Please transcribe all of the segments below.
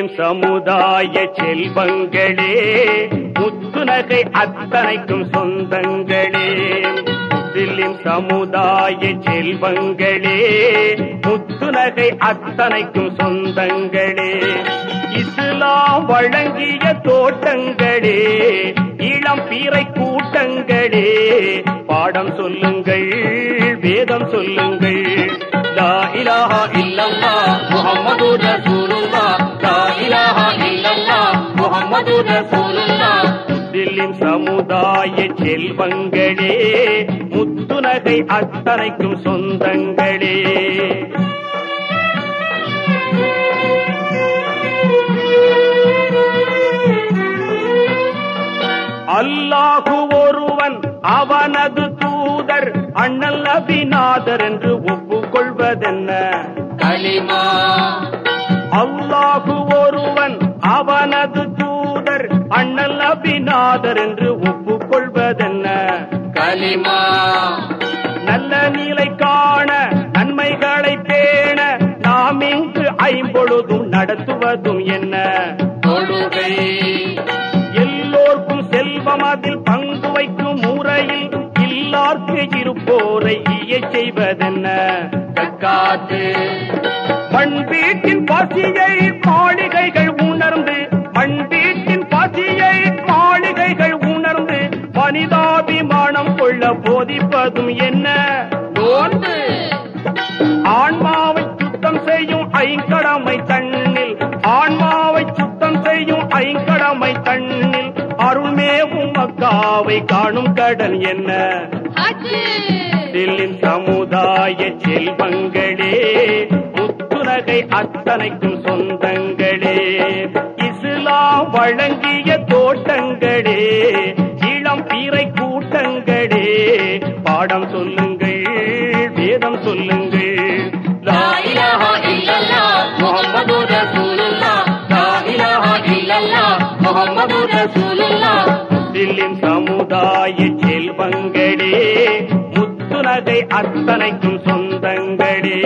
முஸ்லிம் சமுதாய செல்வங்களே முத்துநகை அத்தனைக்கும் சொந்தங்களே முஸ்லிம் சமுதாய செல்வங்களே முத்துநகை அத்தனைக்கும் சொந்தங்களே இஸ்லாம் வழங்கிய தோட்டங்களே இளம் பீரை கூட்டங்களே பாடம் சொல்லுங்கள் வேதம் சொல்லுங்கள் லா இலாஹா இல்லல்லாஹ் முஹம்மது ரசூலுல்லாஹ் லா இலாஹா இல்லல்லாஹ் முஹம்மது ரசூலுல்லாஹ் முஸ்லிம் சமுதாய செல்வங்களே முத்துநகை அத்தனைக்கும் சொந்தங்களே அல்லாஹு ஒருவன் அவனது தூதர் அண்ணல் நபிநாதர் என்று ஒப்புக்கொள்வதென்ன களிமா அல்லாஹு ஒருவன் அவனது தூதர் அண்ணல் நபிநாதர் என்று ஒப்புக்கொள்வதென்ன களிமா நல்ல நிலை காண நன்மைகளை பேண நாம் இங்கு ஐம்பொழுதும் நடத்துவதும் என்ன தொழுகை எல்லோர்க்கும் செல்வம் அதில் பங்கு வைக்கும் முறையில் இல்லார்க்கு இருப்போரை ஈயச் செய்வதென்ன தக்காத்து மண் வீட்டின் பசியை மாளிகைகள் உணர்ந்து மண் வீட்டின் பசியை மாளிகைகள் உணர்ந்து மனிதாபிமானம் கொள்ள போதிப்பதும் என்ன நோன்பு ஆன்மாவை சுத்தம் செய்யும் ஐங்கடமை தன்னில் ஆன்மாவை சுத்தம் செய்யும் ஐங்கடமை தன்னில் அருள்மேவும் மக்காவை காணும் கடல் என்ன ஹஜ்ஜு தில்லின் சமுதாய செல்வங்களே முத்துநகை அத்தனைக்கும் சொந்தங்களே இஸ்லாம் வழங்கிய தோட்டங்களே இளம் பீரை கூட்டங்களே பாடம் சொல்லுங்கள் வேதம் சொல்லுங்கள் லா இலாஹா இல்லல்லாஹ் முஹம்மது ரசூலுல்லாஹ் லா இலாஹா இல்லல்லாஹ் முஹம்மது ரசூலுல்லாஹ் முஸ்லிம் சமுதாய செல்வங்களே முத்துநகை அத்தனைக்கும் சொந்தங்களே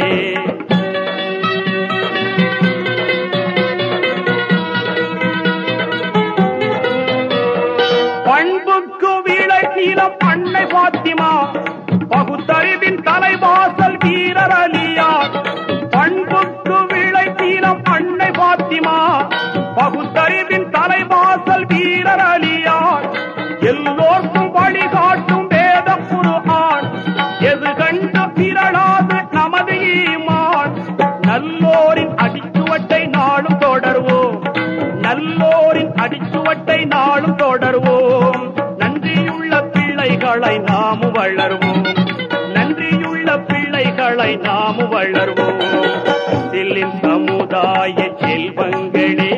பண்புக்கு விளக்கீலம் அன்னை பாத்திமா பகுத்தறிவின் தலைவாசல் வீரர் அலியா பண்புக்கு விளக்கீலம் அன்னை பாத்திமா பகுத்தறிவின் தலைவாசல் வீரர் அலியா எல்லோர்க்கும் வழிகாட்டும் வேத குருஆன் எது கண்டு திரளாது நமது ஈமான் நல்லோரின் அடிச்சுவட்டை நாளும் தொடர்வோம் நல்லோரின் அடிச்சுவட்டை நாளும் தொடர்வோம் நன்றியுள்ள பிள்ளைகளை நாம் வளர்வோம் நன்றியுள்ள பிள்ளைகளை நாம் வளர்வோம் தில்லின் சமுதாய செல்வங்களே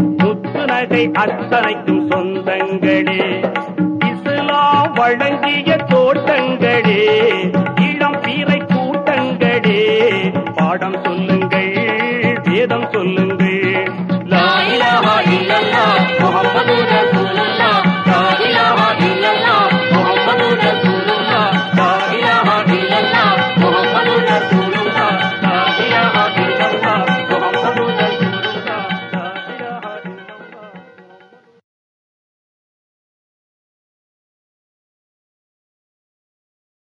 முத்துநகை அத்தனைக்கும் சொந்தங்களே இஸ்லாம் வழங்கிய